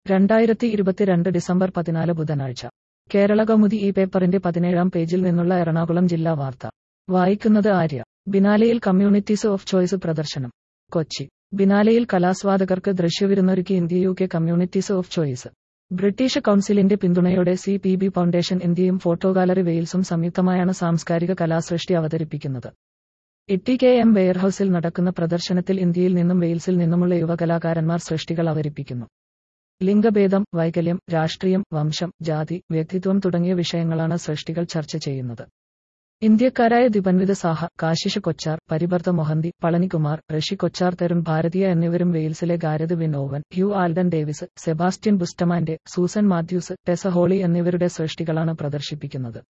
രണ്ടായിരത്തി ഇരുപത്തിരണ്ട് ഡിസംബർ പതിനാല് ബുധനാഴ്ച കേരള കൗമുദി ഈ പേപ്പറിന്റെ പതിനേഴാം പേജിൽ നിന്നുള്ള എറണാകുളം ജില്ലാ വാർത്ത വായിക്കുന്നത് ആര്യ ബിനാലെയിൽ കമ്മ്യൂണിറ്റീസ് ഓഫ് ചോയ്സ് പ്രദർശനം കൊച്ചി ബിനാലെയിൽ കലാസ്വാദകർക്ക് ദൃശ്യവിരുന്നൊരുക്കി India U K communities of choice British കൗൺസിലിന്റെ പിന്തുണയോടെ സി പി ബി ഫൗണ്ടേഷൻ ഇന്ത്യയും ഫോട്ടോ ഗാലറി വെയിൽസും സംയുക്തമായാണ് സാംസ്കാരിക കലാസൃഷ്ടി അവതരിപ്പിക്കുന്നത് ഇട്ടി കെ എം വെയർഹൌസിൽ നടക്കുന്ന പ്രദർശനത്തിൽ ഇന്ത്യയിൽ നിന്നും വെയിൽസിൽ നിന്നുമുള്ള യുവകലാകാരന്മാർ സൃഷ്ടികൾ അവതരിപ്പിക്കുന്നു ലിംഗഭേദം വൈകല്യം രാഷ്ട്രീയം വംശം ജാതി വ്യക്തിത്വം തുടങ്ങിയ വിഷയങ്ങളാണ് സൃഷ്ടികൾ ചർച്ച ചെയ്യുന്നത് ഇന്ത്യക്കാരായ ദിപൻവിത സാഹ കാശിഷ് കൊച്ചാർ പരിബർത്ത മൊഹന്തി പളനികുമാർ ഋഷി കൊച്ചാർ തരുൺ ഭാരതീയ എന്നിവരും വെയിൽസിലെ ഗാരത് വിനോവൻ Hugh Alden Davies Sebastian Bustamante Susan Matthews Tessa Holly എന്നിവരുടെ സൃഷ്ടികളാണ് പ്രദർശിപ്പിക്കുന്നത്